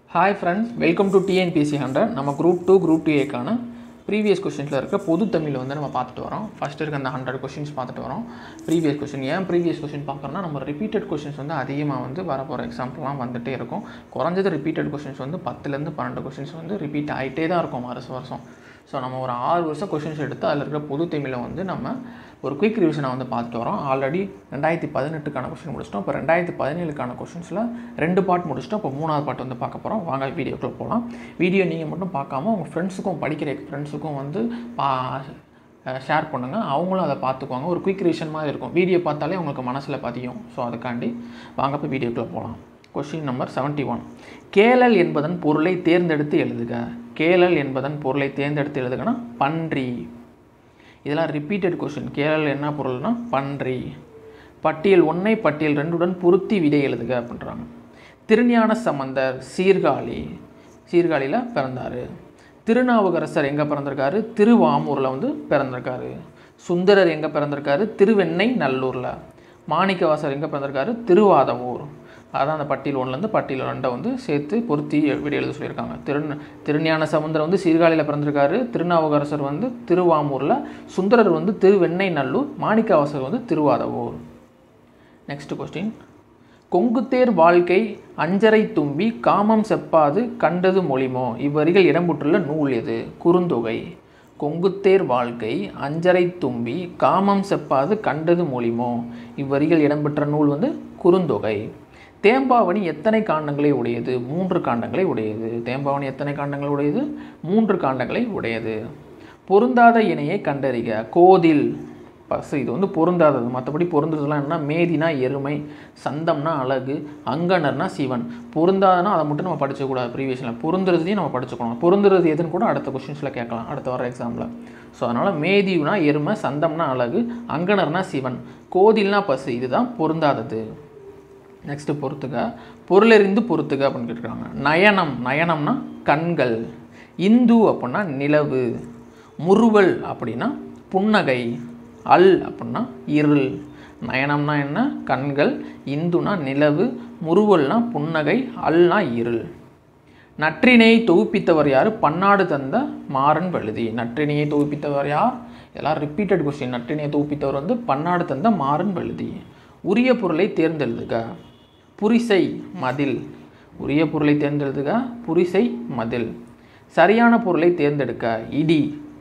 hi friends welcome to TNPSC hundred நம்ம group two group two ஏக்கான previous கொஷின்ஸில் இருக்க பொது தமிழ் வந்து நம்ம பார்த்துட்டு வரோம் ஃபஸ்ட் இருக்க அந்த ஹண்ட்ரட் கொஷின்ஸ் பார்த்துட்டு வரோம் ப்ரீவியஸ் கொஷின் ஏன் ப்ரீவியஸ் கொஷின் பார்க்குறோம்னா நம்ம ரிப்பீட்டட் கொஷின்ஸ் வந்து அதிகமாக வந்து வர போகிற எக்ஸாம்பிள்லாம் வந்துட்டே இருக்கும் குறைஞ்சது ரிப்பீட்டட் கொஷின்ஸ் வந்து பத்துலேருந்து பன்னெண்டு கொஷின்ஸ் வந்து ரிப்பீட் ஆகிட்டே தான் இருக்கும் வருஷம் வருஷம் ஸோ நம்ம ஒரு ஆறு வருஷம் கொஷின்ஸ் எடுத்து அதில் இருக்கிற பொது தமிழை வந்து நம்ம ஒரு குயிக் ரிவிஷனை வந்து பார்த்துட்டு வரோம் ஆல்ரெடி ரெண்டாயிரத்தி பதினெட்டுக்கான கொஷின் முடிச்சிட்டோம் இப்போ ரெண்டாயிரத்தி பதினேழுக்கான கொஷின்ஸில் ரெண்டு பார்ட் முடிச்சிட்டோம் இப்போ மூணாவது பார்ட் வந்து பார்க்க போகிறோம் வாங்க வீடியோக்குள்ளே போகலாம் வீடியோ நீங்கள் மட்டும் பார்க்காம உங்கள் ஃப்ரெண்ட்ஸுக்கும் படிக்கிற ஃப்ரெண்ட்ஸுக்கும் வந்து பா ஷேர் பண்ணுங்கள் அவங்களும் அதை பார்த்துக்குவாங்க ஒரு குயிக் ரிவிஷன் மாதிரி இருக்கும் வீடியோ பார்த்தாலே உங்களுக்கு மனசில் பதியும் ஸோ அதுக்காண்டி வாங்க இப்போ வீடியோக்குள்ளே போகலாம் கொஷின் நம்பர் செவன்ட்டி ஒன் கேளல் என்பதன் பொருளை தேர்ந்தெடுத்து எழுதுக கேளல் என்பதன் பொருளை தேர்ந்தெடுத்து எழுதுகனா பன்றி இதெல்லாம் ரிப்பீட்டட் கொஷின் கேளல் என்ன பொருள்னா பன்றி பட்டியல் ஒன்றை பட்டியல் ரெண்டுடன் பொருத்தி விடை எழுதுக அப்படின்றாங்க திருஞான சம்பந்தர் சீர்காழி சீர்காழியில் பிறந்தார் திருநாவுக்கரசர் எங்கே பிறந்திருக்காரு திருவாமூரில் வந்து பிறந்திருக்காரு சுந்தரர் எங்கே பிறந்திருக்காரு திருவெண்ணை நல்லூரில் மாணிக்கவாசர் எங்கே பிறந்திருக்காரு திருவாதவூர் அதான் அந்த பட்டியல் ஒன்றுலேருந்து பட்டியல் ரெண்டை வந்து சேர்த்து பொருத்தி விடை எழுத சொல்லியிருக்காங்க திரு திருஞான சமுந்தரம் வந்து சீர்காழியில் பிறந்திருக்காரு திருநாவுக்கரசர் வந்து திருவாமூரில் சுந்தரர் வந்து திருவெண்ணை நல்லூர் மாணிக்கவாசர் வந்து திருவாதவூர் நெக்ஸ்ட் கொஸ்டின் கொங்குத்தேர் வாழ்க்கை அஞ்சரை தும்பி காமம் செப்பாது கண்டது மொழிமோ இவ்வரிகள் இடம்பெற்றுள்ள நூல் எது குறுந்தொகை கொங்குத்தேர் வாழ்க்கை அஞ்சரை தும்பி காமம் செப்பாது கண்டது மொழிமோ இவ்வரிகள் இடம்பெற்ற நூல் வந்து குறுந்தொகை தேம்பாவணி எத்தனை காண்டங்களை உடையது மூன்று காண்டங்களை உடையது தேம்பாவணி எத்தனை காண்டங்களை உடையது மூன்று காண்டங்களை உடையது பொருந்தாத இணையை கண்டறிக கோதில் பஸ் இது வந்து பொருந்தாதது மற்றபடி பொருந்துறதுலாம் என்ன மேதினா எருமை சந்தம்னா அழகு அங்கனர்னா சிவன் பொருந்தாதனா அதை மட்டும் நம்ம படிச்சக்கூடாது ப்ரீவியஸில் பொருந்துறதையும் நம்ம படிச்சுக்கணும் பொருந்துறது எதுன்னு கூட அடுத்த கொஷின்ஸில் கேட்கலாம் அடுத்த வர எக்ஸாமில் ஸோ அதனால் மேதினா எருமை சந்தம்னா அழகு அங்கனர்னா சிவன் கோதில்னா பசு இதுதான் பொருந்தாதது நெக்ஸ்ட்டு பொறுத்துக்க பொருளறிந்து பொறுத்துக்க அப்படின்னு கேட்டுருக்காங்க நயனம் நயனம்னா கண்கள் இந்து அப்படின்னா நிலவு முறுவல் அப்படின்னா புன்னகை அல் அப்படின்னா இருள் நயனம்னா என்ன கண்கள் இந்துனா நிலவு முறுவல்னா புன்னகை அல்னா இருள் நற்றினை தொகுப்பித்தவர் யார் பன்னாடு தந்த மாறன் வழுதி நற்றினையை தொகுப்பித்தவர் யார் இதெல்லாம் ரிப்பீட்டட் கொஸ்டின் நற்றினையை தொகுப்பித்தவர் வந்து பன்னாடு தந்த மாறன் வழுதி உரிய பொருளை தேர்ந்தெழுதுக புரிசை மதில் உரிய பொருளை தேர்ந்தெழுதுக புரிசை மதில் சரியான பொருளை தேர்ந்தெடுக்க இடி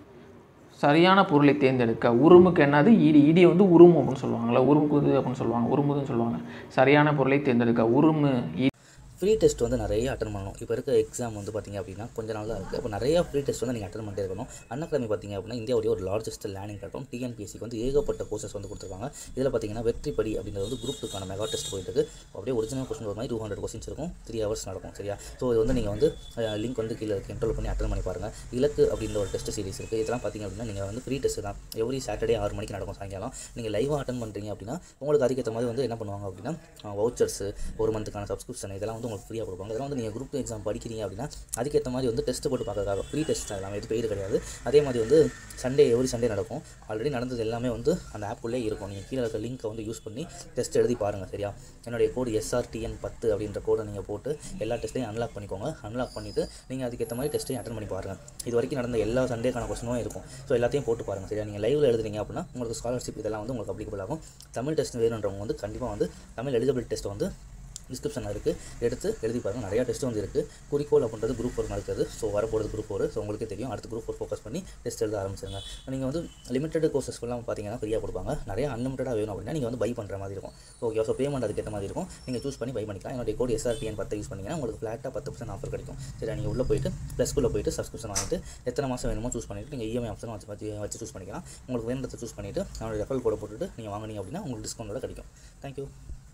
சரியான பொருளை தேர்ந்தெடுக்க உருமுக்கு என்னது இடி இடி வந்து உருமு அப்படின்னு சொல்லுவாங்கள்ல உருமுக்குது அப்படின்னு சொல்லுவாங்க உருமுதுன்னு சொல்லுவாங்க சரியான பொருளை தேர்ந்தெடுக்க உருமு இ ஃப்ரீ டெஸ்ட் வந்து நிறைய அட்டன் பண்ணணும் இப்போ இருக்க எக்ஸாம் வந்து பார்த்திங்க அப்படின்னா கொஞ்ச நாள் தான் இருக்குது இப்போ நிறையா ஃப்ரீ டெஸ்ட் வந்து நீங்கள் அட்டன் பண்ணிட்டே இருக்கணும் அன்னக்கிழமை பார்த்திங்க அப்படின்னா இந்தியாவுடைய ஒரு லார்ஜஸ்ட் லேர்னிங் பிளாட்ஃபார்ம் டிஎன்பிஎஸ்சிக்கு வந்து ஏகப்பட்ட கோர்சஸ் வந்து கொடுத்துருக்காங்க இதில் பார்த்தீங்கன்னா வெற்றிப்படி அப்படின்றது வந்து குரூப் டூக்கான மெகா டெஸ்ட் போயிட்டு இருக்கு அப்படியே ஒரிஜினல் கொஸ்டின் ஒரு மாதிரி டூ ஹண்ட்ரட் கொஸ்டின்ஸ் இருக்கும் த்ரீ ஹவர்ஸ் நடக்கும் சரியா ஸோ இது வந்து நீங்கள் வந்து லிங்க் வந்து கீழே கண்ட்ரோல் பண்ணி அட்டன் பண்ணி பாருங்கள் இலக்கு அப்படின்ற ஒரு டெஸ்ட் சீரிஸ் இருக்குது இதெல்லாம் பார்த்திங்க அப்படின்னா நீங்கள் வந்து ஃப்ரீ டெஸ்ட் தான் எவ்ரி சாட்டர்டே ஆறு மணிக்கு நடக்கும் சாயங்காலம் நீங்கள் லைவாக அட்டன் பண்ணுறீங்க அப்படின்னா உங்களுக்கு அதுக்கேற்ற மாதிரி வந்து என்ன பண்ணுவாங்க அப்படின்னா வவுச்சர்ஸ் ஒரு மந்த்துக்கான சப்ஸ்கிரிப்ஷன் இதெல்லாம் வந்து உங்களுக்கு ஃப்ரீயாக கொடுப்பாங்க இதெல்லாம் வந்து நீங்கள் குரூப் எக்ஸாம் படிக்கிறீங்க அப்படின்னா அதுக்கேற்ற மாதிரி வந்து டெஸ்ட் போட்டு பார்க்கறதுக்காக ஃப்ரீ டெஸ்ட் தான் எல்லாமே எது பெய்டு கிடையாது அதே மாதிரி வந்து சண்டே எவ்ரி சண்டே நடக்கும் ஆல்ரெடி நடந்தது எல்லாமே வந்து அந்த ஆப்புக்குள்ளே இருக்கும் நீங்கள் கீழே இருக்க லிங்க்கை வந்து யூஸ் பண்ணி டெஸ்ட் எழுதி பாருங்கள் சரியா என்னுடைய கோடு எஸ்ஆர்டிஎன் பத்து அப்படின்ற கோடை நீங்கள் போட்டு எல்லா டெஸ்ட்டையும் அன்லாக் பண்ணிக்கோங்க அன்லாக் பண்ணிவிட்டு நீங்கள் அதுக்கேற்ற மாதிரி டெஸ்ட்டையும் அட்டன் பண்ணி பாருங்கள் இது வரைக்கும் நடந்த எல்லா சண்டேக்கான கொஸ்டினும் இருக்கும் ஸோ எல்லாத்தையும் போட்டு பாருங்கள் சரியா நீங்கள் லைவில் எழுதுறீங்க அப்படின்னா உங்களுக்கு ஸ்காலர்ஷிப் இதெல்லாம் வந்து உங்களுக்கு அப்ளிகபிள் ஆகும் தமிழ் டெஸ்ட் வேணுன்றவங்க வந்து கண்டிப்பாக வந்து தமிழ் எலிஜிபிள் டெஸ்ட் வந்து டிஸ்கிரிப்ஷனில் இருக்குது எடுத்து எழுதி பாருங்கள் நிறையா டெஸ்ட் வந்து இருக்குது குறிக்கோள் அப்படின்றது குரூப் ஃபோர் நடக்குது ஸோ வரப்போகிறது குரூப் ஃபோர் ஸோ உங்களுக்கே தெரியும் அடுத்து குரூப் ஃபோர் ஃபோக்கஸ் பண்ணி டெஸ்ட் எழுத ஆரம்பிச்சிருங்க நீங்கள் வந்து லிமிட்டட் கோர்சஸ்லாம் பார்த்தீங்கன்னா ஃப்ரீயாக கொடுப்பாங்க நிறைய அன்லிமிட்டடாக வேணும் அப்படின்னா நீங்கள் வந்து பை பண்ணுற மாதிரி இருக்கும் ஓகே ஸோ பேமெண்ட் அதுக்கேற்ற மாதிரி இருக்கும் நீங்கள் சூஸ் பண்ணி பை பண்ணிக்கலாம் என்னுடைய கோட் எஸ்ஆர்டிஎன் பத்து யூஸ் பண்ணிங்கன்னா உங்களுக்கு ஃப்ளாட்டாக பத்து பர்சன்ட் ஆஃபர் கிடைக்கும் சரி நீங்கள் உள்ளே போயிட்டு ப்ளஸ்க்குள்ளே போயிட்டு சப்ஸ்கிரிப்ஷன் வாங்கிட்டு எத்தனை மாதம் வேணுமோ சூஸ் பண்ணிவிட்டு நீங்கள் இஎம்ஐ ஆப்ஷன் வச்சு வச்சு வச்சு சூஸ் பண்ணிக்கலாம் உங்களுக்கு வேணுன்றதை சூஸ் பண்ணிவிட்டு என்னோட ரெஃபரல் கோடை போட்டுட்டு நீங்கள் வாங்கினீங்க அப்படின்னா உங்களுக்கு டிஸ்கவுண்டோட கிடைக்கும் தேங்க்யூ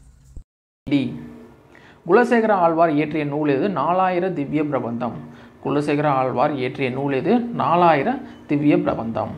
டி குலசேகர ஆழ்வார் இயற்றிய நூல் எது நாலாயிர திவ்ய பிரபந்தம் குலசேகர ஆழ்வார் இயற்றிய நூல் எது நாலாயிர திவ்ய பிரபந்தம்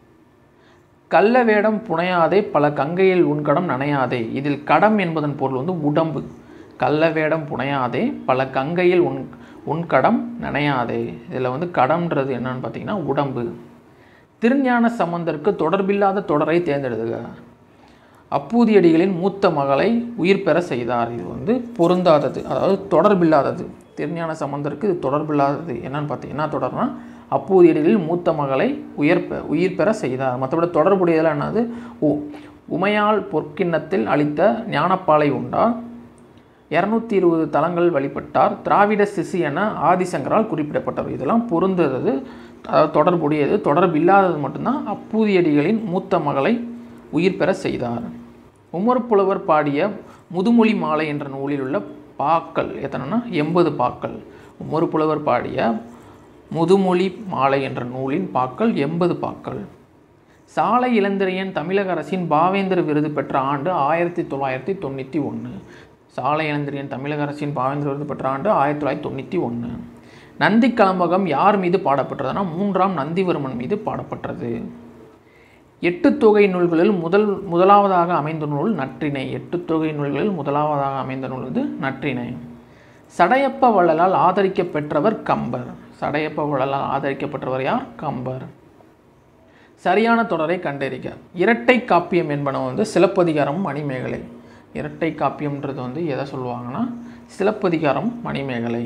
கள்ள வேடம் புனையாதே பல கங்கையில் உன்கடம் நனையாதே இதில் கடம் என்பதன் பொருள் வந்து உடம்பு கள்ள வேடம் புனையாதே பல கங்கையில் உன் உன்கடம் நனையாதே இதில் வந்து கடம்ன்றது என்னன்னு பார்த்தீங்கன்னா உடம்பு திருஞான சம்பந்தருக்கு தொடர்பில்லாத தொடரை தேர்ந்தெடுத்துக அப்பூதியடிகளின் மூத்த மகளை உயிர் பெற செய்தார் இது வந்து பொருந்தாதது அதாவது தொடர்பில்லாதது திருஞான சம்பந்தருக்கு இது தொடர்பில்லாதது என்னன்னு பார்த்தீங்கன்னா தொடர்னா அப்பூதியடிகளில் மூத்த மகளை உயர் பெ உயிர் பெற செய்தார் மற்றபடி தொடர்புடையதெல்லாம் என்னது ஓ உமையால் பொற்கிண்ணத்தில் அளித்த ஞானப்பாலை உண்டார் இரநூத்தி இருபது தலங்கள் வழிபட்டார் திராவிட சிசு என ஆதிசங்கரால் குறிப்பிடப்பட்டவர் இதெல்லாம் பொருந்தது அதாவது தொடர்புடையது தொடர்பில்லாதது மட்டும்தான் அப்பூதியடிகளின் மூத்த மகளை உயிர் பெற செய்தார் உமர் புலவர் பாடிய முதுமொழி மாலை என்ற நூலில் உள்ள பாக்கள் எத்தனைன்னா எண்பது பாக்கள் உமர் புலவர் பாடிய முதுமொழி மாலை என்ற நூலின் பாக்கள் எண்பது பாக்கள் சாலை இளந்திரையன் தமிழக அரசின் பாவேந்தர் விருது பெற்ற ஆண்டு ஆயிரத்தி தொள்ளாயிரத்தி தொண்ணூற்றி ஒன்று சாலை இளந்திரையன் தமிழக அரசின் பாவேந்தர் விருது பெற்ற ஆண்டு ஆயிரத்தி தொள்ளாயிரத்தி தொண்ணூற்றி ஒன்று நந்தி கலம்பகம் யார் மீது பாடப்பட்டதுன்னா மூன்றாம் நந்திவர்மன் மீது பாடப்பட்டது எட்டு தொகை நூல்களில் முதல் முதலாவதாக அமைந்த நூல் நற்றிணை எட்டு தொகை நூல்களில் முதலாவதாக அமைந்த நூல் வந்து நற்றிணை சடையப்ப வள்ளலால் ஆதரிக்க பெற்றவர் கம்பர் சடையப்ப வள்ளலால் ஆதரிக்கப்பட்டவர் யார் கம்பர் சரியான தொடரை கண்டறிக இரட்டை காப்பியம் என்பன வந்து சிலப்பதிகாரம் மணிமேகலை இரட்டை காப்பியம்ன்றது வந்து எதை சொல்லுவாங்கன்னா சிலப்பதிகாரம் மணிமேகலை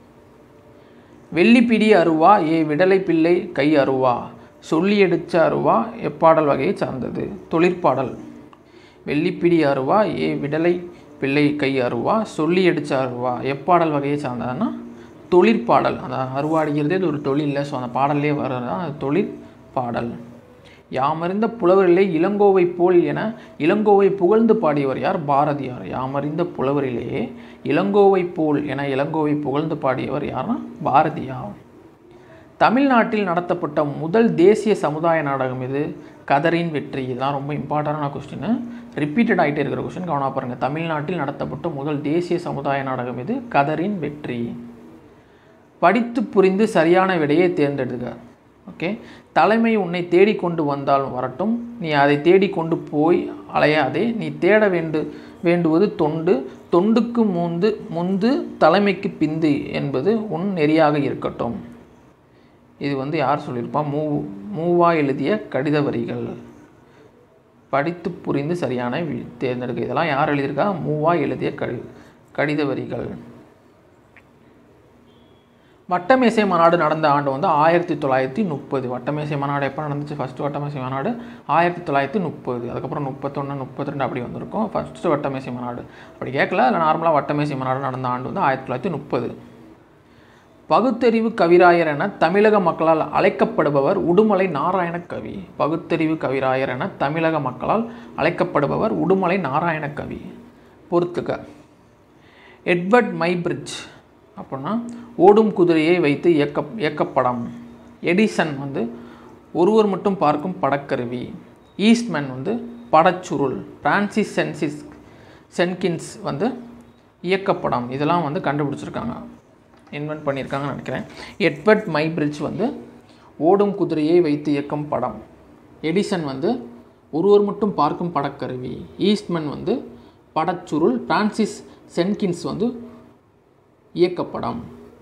வெள்ளிப்பிடி அருவா ஏ விடலை பிள்ளை கை அருவா சொல்லி எடுச்ச அருவா எப்பாடல் வகையை சார்ந்தது தொழிற்பாடல் வெள்ளிப்பிடி அருவா ஏ விடலை பிள்ளை கை அருவா சொல்லி அடிச்ச அருவா எப்பாடல் வகையை சார்ந்ததுன்னா தொழிற்பாடல் அந்த அருவாடிக்கிறதே இது ஒரு தொழில் ஸோ அந்த பாடல்லே வர்றது தான் அது தொழிற்பாடல் யாமறிந்த புலவரிலே இளங்கோவை போல் என இளங்கோவை புகழ்ந்து பாடியவர் யார் பாரதியார் யாமறிந்த புலவரிலேயே இளங்கோவை போல் என இளங்கோவை புகழ்ந்து பாடியவர் யார்னா பாரதியார் தமிழ்நாட்டில் நடத்தப்பட்ட முதல் தேசிய சமுதாய நாடகம் இது கதரின் வெற்றி இதுதான் ரொம்ப இம்பார்ட்டண்டான கொஸ்டின் ரிப்பீட்டட் ஆகிட்டே இருக்கிற கொஸ்டின் கவனம் பாருங்கள் தமிழ்நாட்டில் நடத்தப்பட்ட முதல் தேசிய சமுதாய நாடகம் இது கதரின் வெற்றி படித்து புரிந்து சரியான விடையை தேர்ந்தெடுக்க ஓகே தலைமை உன்னை தேடிக்கொண்டு வந்தால் வரட்டும் நீ அதை தேடிக்கொண்டு போய் அலையாதே நீ தேட வேண்டு வேண்டுவது தொண்டு தொண்டுக்கு முந்து முந்து தலைமைக்கு பிந்து என்பது உன் நெறியாக இருக்கட்டும் இது வந்து யார் சொல்லியிருப்பா மூ மூவா எழுதிய கடித வரிகள் படித்து புரிந்து சரியான வி- தேர்ந்தெடுக்க இதெல்லாம் யார் எழுதியிருக்கா மூவா எழுதிய கடி கடித வரிகள் வட்டமேசை மாநாடு நடந்த ஆண்டு வந்து ஆயிரத்தி தொள்ளாயிரத்தி முப்பது வட்டமேசை மாநாடு எப்போ நடந்துச்சு ஃபஸ்ட்டு வட்டமேசை மாநாடு ஆயிரத்தி தொள்ளாயிரத்தி முப்பது அதுக்கப்புறம் முப்பத்தொன்று முப்பத்தி ரெண்டு அப்படி வந்திருக்கும் ஃபஸ்ட்டு வட்டமேசை மாநாடு அப்படி கேட்கல இல்லை நார்மலாக வட்டமேசை மாநாடு நடந்த ஆண்டு வந்து ஆயிரத்தி தொள்ளாயிரத்தி முப்பது பகுத்தறிவு கவிராயர் என தமிழக மக்களால் அழைக்கப்படுபவர் உடுமலை நாராயண கவி பகுத்தறிவு கவிராயர் என தமிழக மக்களால் அழைக்கப்படுபவர் உடுமலை நாராயண கவி பொறுத்துக்க எட்வர்ட் மைபிரிட்ஜ் அப்படின்னா ஓடும் குதிரையை வைத்து இயக்க இயக்கப்படம் எடிசன் வந்து ஒருவர் மட்டும் பார்க்கும் படக்கருவி ஈஸ்ட்மேன் வந்து படச்சுருள் பிரான்சிஸ் சென்சிஸ் சென்கின்ஸ் வந்து இயக்கப்படம் இதெல்லாம் வந்து கண்டுபிடிச்சிருக்காங்க இன்வென்ட் பண்ணியிருக்காங்கன்னு நினைக்கிறேன் எட்வர்ட் மைபிரிட்ஜ் வந்து ஓடும் குதிரையை வைத்து இயக்கும் படம் எடிசன் வந்து ஒருவர் மட்டும் பார்க்கும் படக்கருவி ஈஸ்ட்மன் வந்து படச்சுருள் பிரான்சிஸ் சென்கின்ஸ் வந்து இயக்கப்படம்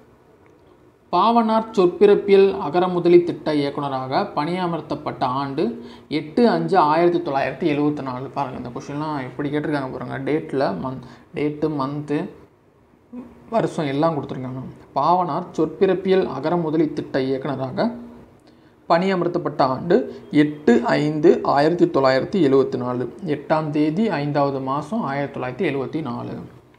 பாவனார் சொற்பிறப்பியல் அகரமுதலி திட்ட இயக்குனராக பணியமர்த்தப்பட்ட ஆண்டு எட்டு அஞ்சு ஆயிரத்தி தொள்ளாயிரத்தி எழுவத்தி நாலு பாருங்கள் இந்த கொஷின்லாம் எப்படி கேட்டிருக்காங்க பாருங்கள் டேட்டில் மந்த் டேட்டு மந்த்து வருஷம் எல்லாம் கொடுத்துருக்காங்க பாவனார் சொற்பிறப்பியல் அகரமுதலி திட்ட இயக்குனராக பணியமர்த்தப்பட்ட ஆண்டு எட்டு ஐந்து ஆயிரத்தி தொள்ளாயிரத்தி எழுவத்தி நாலு எட்டாம் தேதி ஐந்தாவது மாதம் ஆயிரத்தி தொள்ளாயிரத்தி எழுவத்தி நாலு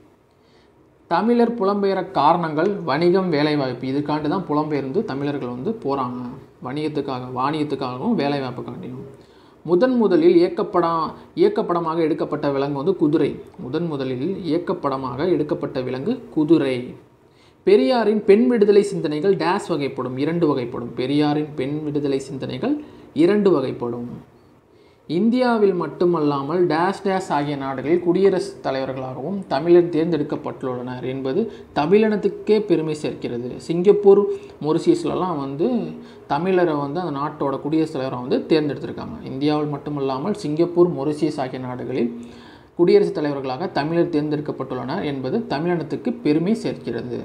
தமிழர் புலம்பெயர காரணங்கள் வணிகம் வேலைவாய்ப்பு இதுக்காண்டி தான் புலம்பெயர்ந்து தமிழர்கள் வந்து போகிறாங்க வணிகத்துக்காக வாணியத்துக்காகவும் வேலைவாய்ப்புக்காண்டியும் முதன் முதலில் இயக்கப்படா இயக்கப்படமாக எடுக்கப்பட்ட விலங்கு வந்து குதிரை முதன் முதலில் இயக்கப்படமாக எடுக்கப்பட்ட விலங்கு குதிரை பெரியாரின் பெண் விடுதலை சிந்தனைகள் டேஸ் வகைப்படும் இரண்டு வகைப்படும் பெரியாரின் பெண் விடுதலை சிந்தனைகள் இரண்டு வகைப்படும் இந்தியாவில் மட்டுமல்லாமல் டேஷ் டேஷ் ஆகிய நாடுகளில் குடியரசுத் தலைவர்களாகவும் தமிழர் தேர்ந்தெடுக்கப்பட்டுள்ளனர் என்பது தமிழினத்துக்கே பெருமை சேர்க்கிறது சிங்கப்பூர் மொரிசியஸ்லலாம் வந்து தமிழரை வந்து அந்த நாட்டோட குடியரசுத் தலைவரை வந்து தேர்ந்தெடுத்திருக்காங்க இந்தியாவில் மட்டுமல்லாமல் சிங்கப்பூர் மொரிசியஸ் ஆகிய நாடுகளில் குடியரசுத் தலைவர்களாக தமிழர் தேர்ந்தெடுக்கப்பட்டுள்ளனர் என்பது தமிழினத்துக்கு பெருமை சேர்க்கிறது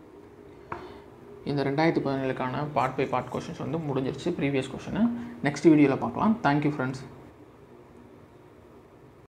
இந்த ரெண்டாயிரத்தி பதினேழுக்கான பார்ட் பை பார்ட் கொஷின்ஸ் வந்து முடிஞ்சிருச்சு ப்ரீவியஸ் கொஷினை நெக்ஸ்ட் வீடியோவில் பார்க்கலாம் தேங்க்யூ ஃப்ரெண்ட்ஸ்